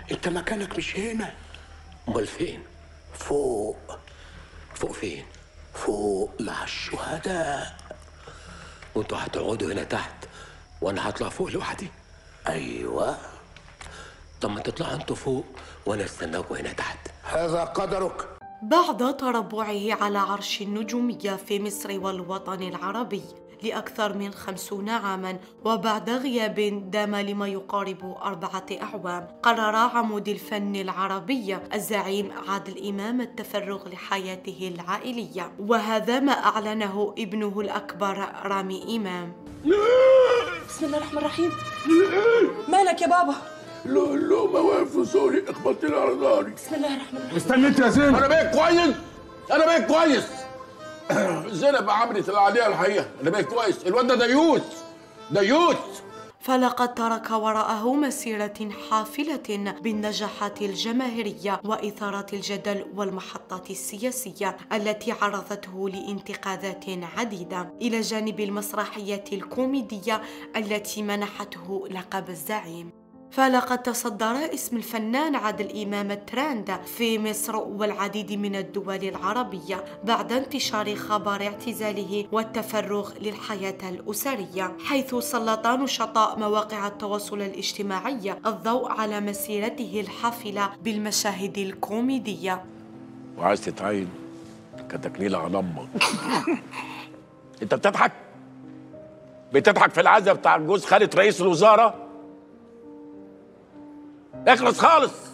انت مكانك مش هنا امال فين فوق فوق فين فوق مع الشهداء وانتوا هتقعدوا هنا تحت وانا هطلع فوق لوحدي ايوه طب ما تطلعوا انتوا فوق وانا استناكوا هنا تحت هذا قدرك بعد تربعه على عرش النجومية في مصر والوطن العربي لأكثر من خمسون عاما وبعد غياب دام لما يقارب أربعة أعوام قرر عمود الفن العربي الزعيم عادل إمام التفرغ لحياته العائلية وهذا ما أعلنه ابنه الأكبر رامي إمام بسم الله الرحمن الرحيم مالك يا بابا لا لا ما واقف في زوري اخبطت لي على ظهري بسم الله الرحمن الرحيم استنى انت يا زين انا بقيت كويس انا بقيت كويس زينب عملت اللي عليها الحقيقه انا بقيت كويس الواد ده ديوث ديوث فلقد ترك وراءه مسيرة حافلة بالنجاحات الجماهيرية وإثارة الجدل والمحطات السياسية التي عرضته لانتقادات عديدة إلى جانب المسرحية الكوميدية التي منحته لقب الزعيم فلقد تصدر اسم الفنان عادل إمام الترند في مصر والعديد من الدول العربية بعد انتشار خبر اعتزاله والتفرغ للحياة الأسرية حيث سلط نشطاء مواقع التواصل الاجتماعي الضوء على مسيرته الحافلة بالمشاهد الكوميدية وعايز تتعين كتكليل على امك انت بتضحك بتضحك في العزا بتاع جوز خالة رئيس الوزراء اخلص خالص